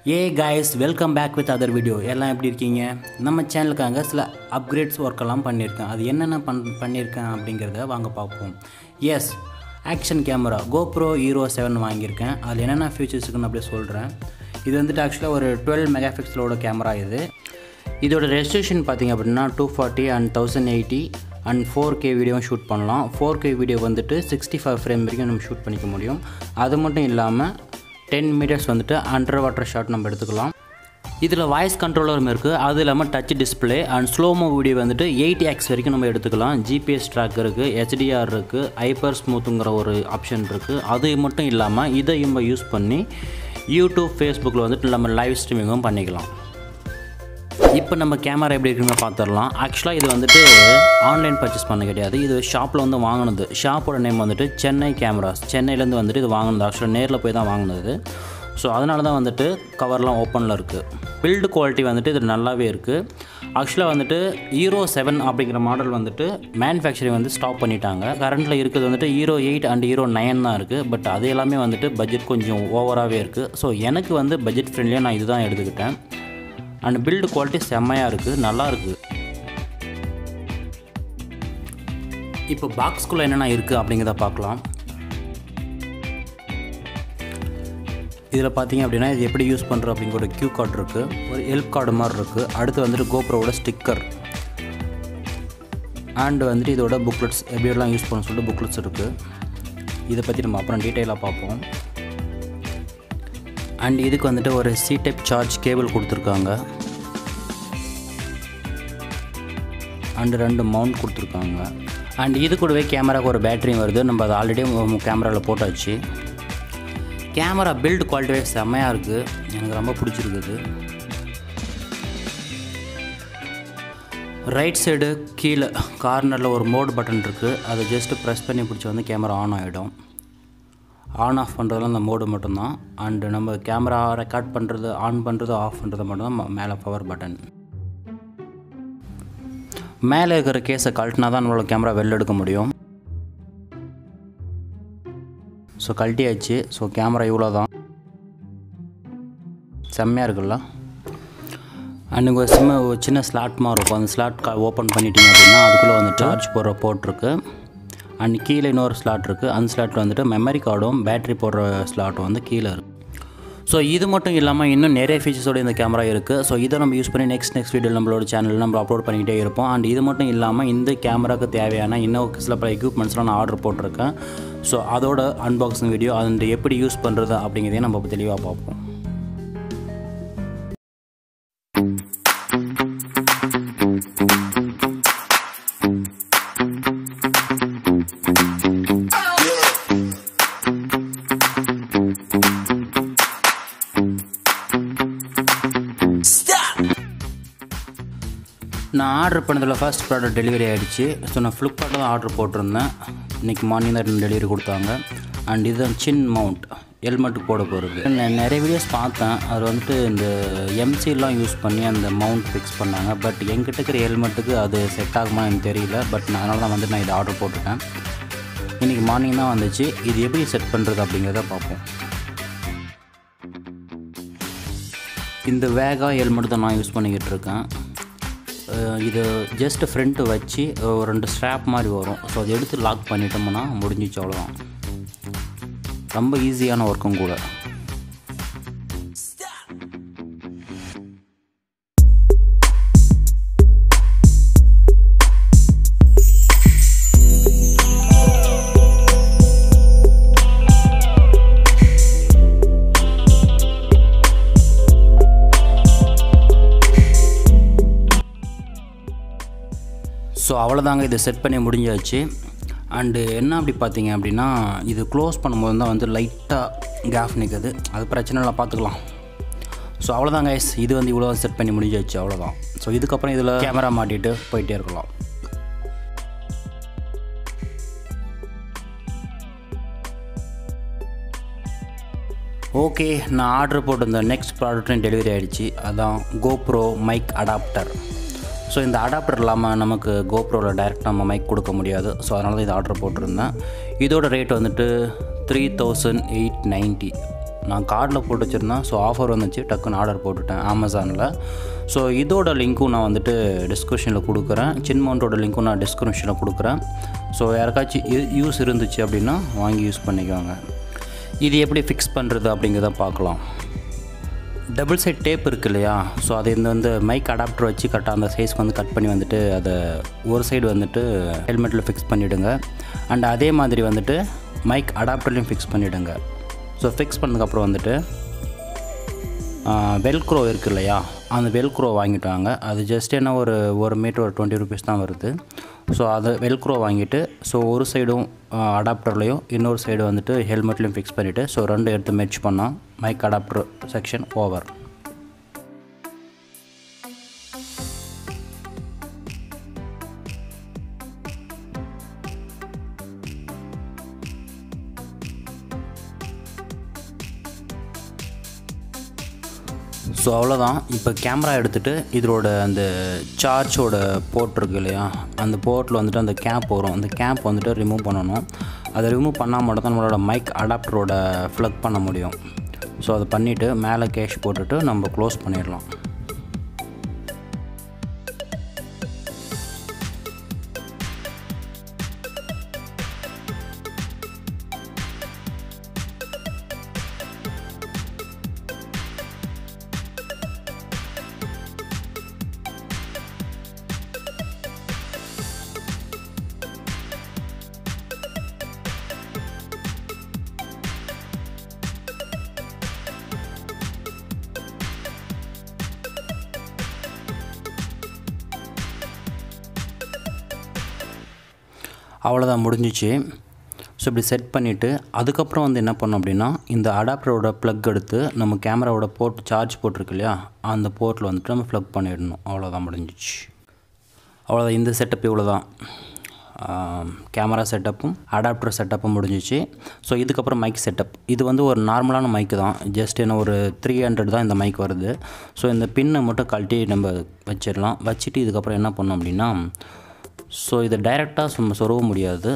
A guys welcome back with other video எல்லாம் எப்படி இருக்கீங்க நம்ம சேனலுக்காக சில அப்கிரேட்ஸ் ஒர்க்கெல்லாம் பண்ணியிருக்கேன் அது என்னென்ன பண் பண்ணியிருக்கேன் அப்படிங்கிறத வாங்க பார்ப்போம் yes action camera GoPro Hero seven வாங்கியிருக்கேன் அதில் என்னென்ன ஃபீச்சர்ஸ் இருக்குன்னு அப்படியே சொல்கிறேன் இது வந்துட்டு ஆக்சுவலாக ஒரு டுவெல் மெகா பிக்சலோட கேமரா இது இதோட ரெஸ்ட்ரிக்ஷன் பார்த்தீங்க அப்படின்னா two forty and thousand eighty and four K வீடியோவும் ஷூட் பண்ணலாம் ஃபோர் கே வீடியோ வந்துட்டு சிக்ஸ்டி ஃபைவ் ஃப்ரேம் வரைக்கும் நம்ம ஷூட் பண்ணிக்க முடியும் அது மட்டும் இல்லாமல் டென் மீட்டர்ஸ் வந்துட்டு அண்டர் வாட்டர் ஷாட் நம்ம எடுத்துக்கலாம் இதில் வாய்ஸ் கண்ட்ரோலரும் இருக்குது அது இல்லாமல் touch display and slomo video வந்துட்டு எயிட் எக்ஸ் வரைக்கும் நம்ம எடுத்துக்கலாம் ஜிபிஎஸ் ட்ராக் இருக்குது ஹெச்டிஆர் இருக்குது ஹைப்பர் ஸ்மூத்துங்கிற ஒரு ஆப்ஷன் இருக்குது அது மட்டும் இல்லாமல் இதை நம்ம யூஸ் பண்ணி யூடியூப் ஃபேஸ்புக்கில் வந்துட்டு நம்ம லைவ் ஸ்ட்ரீமிங்கும் பண்ணிக்கலாம் இப்போ நம்ம கேமரா எப்படி இருக்குன்னு பார்த்துடலாம் ஆக்சுவலாக இது வந்துட்டு ஆன்லைன் பர்ச்சேஸ் பண்ண கிடையாது இது ஷாப்பில் வந்து வாங்கினது ஷாப்போட நேம் வந்துட்டு சென்னை கேமராஸ் சென்னையிலேருந்து வந்துட்டு இது வாங்கினது ஆக்சுவலாக நேரில் போய் தான் வாங்கினது ஸோ அதனால தான் வந்துட்டு கவர்லாம் ஓப்பனில் இருக்குது பில்டு குவாலிட்டி வந்துட்டு இது நல்லாவே இருக்குது ஆக்சுவலாக வந்துட்டு ஹீரோ செவன் அப்படிங்கிற மாடல் வந்துட்டு மேனுஃபேக்சரிங் வந்து ஸ்டாப் பண்ணிட்டாங்க கரண்ட்டில் இருக்கிறது வந்துட்டு Hero eight and Hero nine தான் இருக்குது பட் அது எல்லாமே வந்துட்டு பட்ஜெட் கொஞ்சம் ஓவராகவே இருக்குது ஸோ எனக்கு வந்து பட்ஜெட் ஃப்ரெண்ட்லியாக நான் இதுதான் எடுத்துக்கிட்டேன் அண்ட் பில்டு குவாலிட்டி செம்மையாக இருக்குது நல்லா இருக்குது இப்போ பாக்ஸ்குள்ளே என்னென்ன இருக்குது அப்படிங்கிறத பார்க்கலாம் இதில் பார்த்தீங்க அப்படின்னா இது எப்படி யூஸ் பண்ணுறோம் அப்படிங்கிற ஒரு க்யூ கார்டு இருக்குது ஒரு ஹெல்ப் கார்டு மாதிரி இருக்குது அடுத்து வந்துட்டு கோப்ரோவோட ஸ்டிக்கர் அண்ட் வந்துட்டு இதோட புக்லெட்ஸ் எப்படியெல்லாம் யூஸ் பண்ண சொல்லிட்டு புக்லெட்ஸ் இருக்குது இதை பற்றி நம்ம அப்புறம் டீட்டெயிலாக பார்ப்போம் அண்ட் இதுக்கு வந்துட்டு ஒரு சி டைப் சார்ஜ் கேபிள் கொடுத்துருக்காங்க அண்டு ரெண்டு மவுண்ட் கொடுத்துருக்காங்க அண்ட் இது கூடவே கேமராவுக்கு ஒரு பேட்டரியும் வருது நம்ம அதை ஆல்ரெடி கேமராவில் போட்டாச்சு கேமரா பில்டு குவாலிட்டியே செம்மையாக இருக்குது எனக்கு ரொம்ப பிடிச்சிருக்குது ரைட் சைடு கீழே கார்னரில் ஒரு மோட் பட்டன் இருக்குது அதை ஜஸ்ட்டு ப்ரெஸ் பண்ணி பிடிச்சி வந்து கேமரா ஆன் ஆகிடும் ஆன் ஆஃப் பண்ணுறதுலாம் அந்த மோடு மட்டும்தான் அண்டு நம்ம கேமரா ரெக்கார்ட் பண்ணுறது ஆன் பண்ணுறது ஆஃப் பண்ணுறது மட்டும்தான் மேலே பவர் பட்டன் மேலே இருக்கிற கேஸை கழட்டினா தான் நம்மளோட கேமரா வெளில எடுக்க முடியும் ஸோ கழட்டியாச்சு ஸோ கேமரா இவ்வளோ தான் செம்மையாக இருக்குல்ல அன்றைக்கி ஒரு சிம்ம ஒரு சின்ன ஸ்லாட் மாதிரி இருக்கும் அந்த ஸ்லாட் ஓப்பன் பண்ணிட்டீங்க அப்படின்னா அதுக்குள்ளே வந்து சார்ஜ் போடுற போட்டிருக்கு அண்ட் கீழே இன்னொரு ஸ்லாட் இருக்குது அந்த ஸ்லாட் வந்துட்டு மெமரி கார்டும் பேட்ரி போடுற ஸ்லாட்டும் வந்து கீழே இருக்குது ஸோ இது மட்டும் இல்லாமல் இன்னும் நிறைய ஃபீச்சர்ஸோட இந்த கேமரா இருக்குது ஸோ இதை நம்ம யூஸ் பண்ணி நெக்ஸ்ட் நெக்ஸ்ட் வீடியோ நம்மளோட சேனலில் நம்ம அப்லோட் பண்ணிக்கிட்டே இருப்போம் அண்ட் இது மட்டும் இல்லாமல் இந்த கேமராக்கு தேவையான இன்னும் சில பல எக்யூப்மெண்ட்ஸ்லாம் நான் ஆர்டர் போட்டிருக்கேன் ஸோ அதோட அன்பாக்சிங் வீடியோ அந்த எப்படி யூஸ் பண்ணுறது அப்படிங்கிறதையும் நம்ம தெளிவாக பார்ப்போம் நான் ஆர்டர் பண்ணதில் ஃபர்ஸ்ட் ப்ராடக்ட் டெலிவரி ஆகிடுச்சு ஸோ நான் ஃப்ளிப்கார்ட்டில் தான் ஆர்டர் போட்டிருந்தேன் இன்றைக்கி மார்னிங் தான் டெலிவரி கொடுத்தாங்க அண்ட் இது சின் மவுண்ட் ஹெல்மெட்டுக்கு போட போகிறது நான் நிறைய வீடியோஸ் பார்த்தேன் அது வந்துட்டு இந்த எம்சிலாம் யூஸ் பண்ணி அந்த மவுண்ட் ஃபிக்ஸ் பண்ணாங்க பட் என்கிட்ட இருக்கிற ஹெல்மெட்டுக்கு அது செட் ஆகுமா எனக்கு தெரியல பட் நான் அதனால தான் வந்து நான் இதை ஆர்டர் போட்டிருக்கேன் இன்றைக்கி மார்னிங் தான் வந்துச்சு இது எப்படி செட் பண்ணுறது அப்படிங்கிறத பார்ப்போம் இந்த வேகா ஹெல்மெட் தான் நான் யூஸ் பண்ணிக்கிட்டு இருக்கேன் இது ஜஸ்ட் ஃப்ரண்ட்டு வச்சு ஒரு ரெண்டு ஸ்ட்ராப் மாதிரி வரும் ஸோ அதை எடுத்து லாக் பண்ணிட்டோம்னா முடிஞ்சிச்சு அவ்வளோதான் ரொம்ப ஈஸியான ஒர்க்கும் கூட ஸோ அவ்வளோதாங்க இதை செட் பண்ணி முடிஞ்சாச்சு அண்டு என்ன அப்படி பார்த்தீங்க அப்படின்னா இது க்ளோஸ் பண்ணும்போது தான் வந்து லைட்டாக கேஃப் நிற்குது அது பிரச்சனை இல்லை பார்த்துக்கலாம் ஸோ அவ்வளோதான் கைஸ் இது வந்து இவ்வளோ செட் பண்ணி முடிஞ்சாச்சு அவ்வளோதான் ஸோ இதுக்கப்புறம் இதில் கேமரா மாட்டிட்டு போயிட்டே இருக்கலாம் ஓகே நான் ஆர்டர் போட்டிருந்த நெக்ஸ்ட் ப்ராடக்ட்டும் டெலிவரி ஆகிடுச்சு அதான் கோப்ரோ மைக் அடாப்டர் ஸோ இந்த அடாப்டர் இல்லாமல் நமக்கு கோப்ரோவில் டைரெக்ட் நம்ம மைக் கொடுக்க முடியாது ஸோ அதனால தான் இது ஆர்டர் போட்டிருந்தேன் இதோட ரேட் வந்துட்டு த்ரீ தௌசண்ட் எயிட் நைன்ட்டி நான் கார்டில் போட்டு வச்சுருந்தேன் ஸோ ஆஃபர் வந்துச்சு டக்குன்னு ஆர்டர் போட்டுட்டேன் அமேசானில் ஸோ இதோட லிங்க்கும் நான் வந்துட்டு டிஸ்கிரிப்ஷனில் கொடுக்குறேன் சின்மௌண்ட்டோட லிங்க்கும் நான் டிஸ்கிரிப்ஷனில் கொடுக்குறேன் ஸோ யாருக்காச்சும் யூஸ் இருந்துச்சு அப்படின்னா வாங்கி யூஸ் பண்ணிக்கோங்க இது எப்படி ஃபிக்ஸ் பண்ணுறது அப்படிங்கிறத பார்க்கலாம் டபுள் சைட் டேப் இருக்கு இல்லையா ஸோ அது இந்த வந்து மைக் அடாப்டர் வச்சு கரெக்டாக அந்த சைஸ்க்கு வந்து கட் பண்ணி வந்துட்டு அதை ஒரு சைடு வந்துட்டு ஹெல்மெட்டில் ஃபிக்ஸ் பண்ணிவிடுங்க அண்ட் அதே மாதிரி வந்துட்டு மைக் அடாப்டர்லையும் ஃபிக்ஸ் பண்ணிவிடுங்க ஸோ ஃபிக்ஸ் பண்ணதுக்கப்புறம் வந்துட்டு வெல்க்ரோ இருக்கு இல்லையா அந்த வெல்க்ரோ வாங்கிட்டு வாங்க அது ஜஸ்ட் என்ன ஒரு ஒரு மீட்டர் ஒரு டுவெண்ட்டி ருபீஸ் தான் வருது ஸோ அதை வெல்க்ரோ வாங்கிட்டு ஸோ ஒரு சைடும் அடாப்டர்லையும் இன்னொரு சைடு வந்துட்டு ஹெல்மெட்லையும் ஃபிக்ஸ் பண்ணிவிட்டு ஸோ ரெண்டு எடுத்து மெர்ச் பண்ணால் mic adapter section over so அவ்வளோதான் இப்போ கேமரா எடுத்துகிட்டு இதோட அந்த சார்ஜோட போர்ட் இருக்கு இல்லையா அந்த போர்ட்டில் வந்துட்டு அந்த கேப் வரும் அந்த கேப் வந்துட்டு ரிமூவ் பண்ணணும் அதை ரிமூவ் பண்ணால் மட்டும் தான் நம்மளோட மைக் அடாப்டரோட ஃப்ளக் பண்ண முடியும் ஸோ அதை பண்ணிவிட்டு மேலே கேஷ் போட்டுட்டு நம்ம க்ளோஸ் பண்ணிடலாம் அவ்வளோதான் முடிஞ்சிச்சு ஸோ இப்படி செட் பண்ணிவிட்டு அதுக்கப்புறம் வந்து என்ன பண்ணோம் அப்படின்னா இந்த அடாப்டரோட ப்ளக் எடுத்து நம்ம கேமராவோட போர்ட் சார்ஜ் போட்டிருக்கு இல்லையா அந்த போர்ட்டில் வந்துட்டு நம்ம ப்ளக் பண்ணிடணும் அவ்வளோதான் முடிஞ்சிச்சு அவ்வளோதான் இந்த செட்டப் இவ்வளோ தான் கேமரா செட்டப்பும் அடாப்டர் செட்டப்பும் முடிஞ்சிச்சு ஸோ இதுக்கப்புறம் மைக் செட்டப் இது வந்து ஒரு நார்மலான மைக்கு தான் ஜஸ்ட் என்ன ஒரு த்ரீ ஹண்ட்ரட் தான் இந்த மைக் வருது ஸோ இந்த பின்னை மட்டும் கழட்டி நம்ம வச்சிடலாம் வச்சுட்டு இதுக்கப்புறம் என்ன பண்ணோம் அப்படின்னா ஸோ இதை டைரெக்டாக சும்மா சொருக முடியாது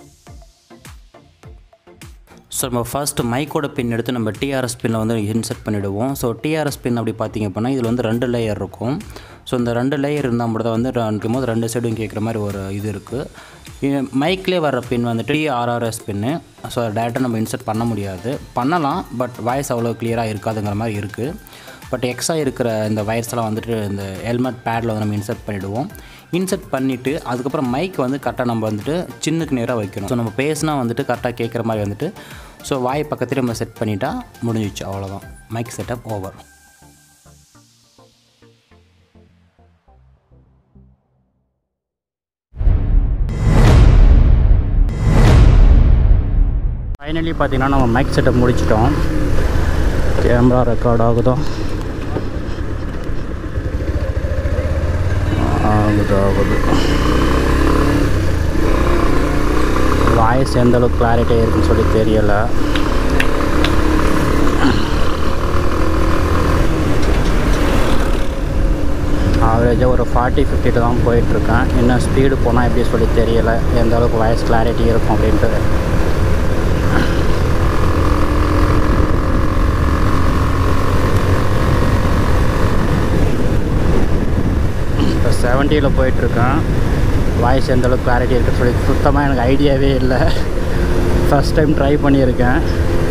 ஸோ நம்ம ஃபர்ஸ்ட் மைக்கோட பின் எடுத்து நம்ம டிஆர்எஸ் பின்னை வந்து இன்செர்ட் பண்ணிவிடுவோம் ஸோ டிஆர்எஸ் பின் அப்படி பார்த்தீங்க அப்படின்னா இதில் வந்து ரெண்டு லேயர் இருக்கும் ஸோ இந்த ரெண்டு லேயர் இருந்தால் மட்டும் தான் வந்து இருக்கும் போது ரெண்டு சைடும் கேட்குற மாதிரி ஒரு இது இருக்குது மைக்லேயே வர பின் வந்துட்டு டிஆர்ஆர்எஸ் பின்னு ஸோ டேரெக்டாக நம்ம இன்செர்ட் பண்ண முடியாது பண்ணலாம் பட் வாய்ஸ் அவ்வளோ கிளியராக இருக்காதுங்கிற மாதிரி இருக்குது பட் எக்ஸ்ட்ரா இருக்கிற இந்த வயர்ஸ்லாம் வந்துட்டு இந்த ஹெல்மெட் பேடில் வந்து நம்ம இன்செர்ட் பண்ணிவிடுவோம் இன்செர்ட் பண்ணிவிட்டு அதுக்கப்புறம் மைக் வந்து கரெக்டாக நம்ம வந்துட்டு சின்னுக்கு நேராக வைக்கணும் ஸோ நம்ம பேசினா வந்துட்டு கரெக்டாக கேட்குற மாதிரி வந்துட்டு ஸோ வாய் பக்கத்துலேயே நம்ம செட் பண்ணிட்டா முடிஞ்சிச்சு அவ்வளோதான் மைக் செட்டப் ஓவர் ஃபைனலி பார்த்தீங்கன்னா நம்ம மைக் செட்டப் முடிச்சிட்டோம் கேமரா ரெக்கார்ட் ஆகுதோ ஆகுது ஆகுது வாய்ஸ் எந்த அளவுக்கு கிளாரிட்டியாக இருக்குன்னு சொல்லி தெரியலை ஆவரேஜாக ஒரு ஃபார்ட்டி ஃபிஃப்டிட்டு தான் போயிட்டுருக்கேன் இன்னும் ஸ்பீடு போனால் எப்படி சொல்லி தெரியலை எந்த அளவுக்கு வாய்ஸ் கிளாரிட்டி இருக்கும் அப்படின்ட்டு இப்போ செவன்ட்டியில் போயிட்டுருக்கேன் வாய்ஸ் எந்த அளவுக்கு கிளாரிட்டி இருக்குன்னு சொல்லி சுத்தமாக எனக்கு ஐடியாவே இல்லை ஃபஸ்ட் டைம் ட்ரை பண்ணியிருக்கேன்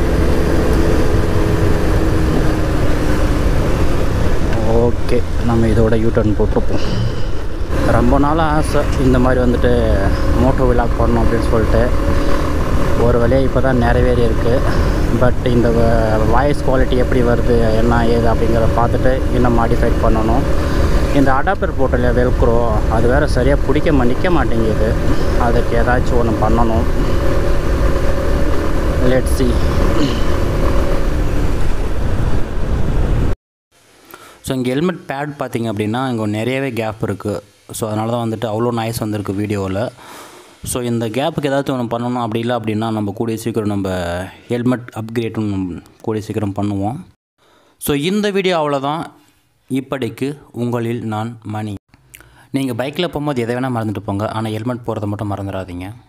ஓகே நம்ம இதோட யூட்டர்ன் போட்டிருப்போம் ரொம்ப நாளாக ஆசை இந்த மாதிரி வந்துட்டு மோட்டோ விலாக் பண்ணணும் அப்படின்னு சொல்லிட்டு ஒரு வழியாக இப்போ தான் நிறைவேறி இருக்குது பட் இந்த வாய்ஸ் குவாலிட்டி எப்படி வருது என்ன ஏது அப்படிங்கிறத பார்த்துட்டு இன்னும் மாடிஃபைட் பண்ணணும் இந்த அடாப்டர் போட்டல வெல்க்ரோ அது வேறு சரியாக பிடிக்க மா- நிற்க மாட்டேங்குது அதுக்கு ஏதாச்சும் ஒன்று பண்ணணும் லெட் சி ஸோ இங்கே ஹெல்மெட் பேட் பார்த்தீங்க அப்படின்னா இங்கே நிறையவே கேப் இருக்குது ஸோ அதனால தான் வந்துட்டு அவ்வளோ நாய்ஸ் வந்திருக்கு வீடியோவில் ஸோ இந்த கேப்புக்கு ஏதாச்சும் ஒன்று பண்ணணும் அப்படி இல்லை அப்படின்னா நம்ம கூடிய சீக்கிரம் நம்ம ஹெல்மெட் அப்கிரேட்டும் கூடிய சீக்கிரம் பண்ணுவோம் ஸோ இந்த வீடியோ அவ்வளோதான் இப்படிக்கு உங்களில் நான் மணி நீங்கள் பைக்கில் போகும்போது எதை வேணால் மறந்துட்டு போங்க ஆனால் ஹெல்மெட் போகிறத மட்டும் மறந்துடாதீங்க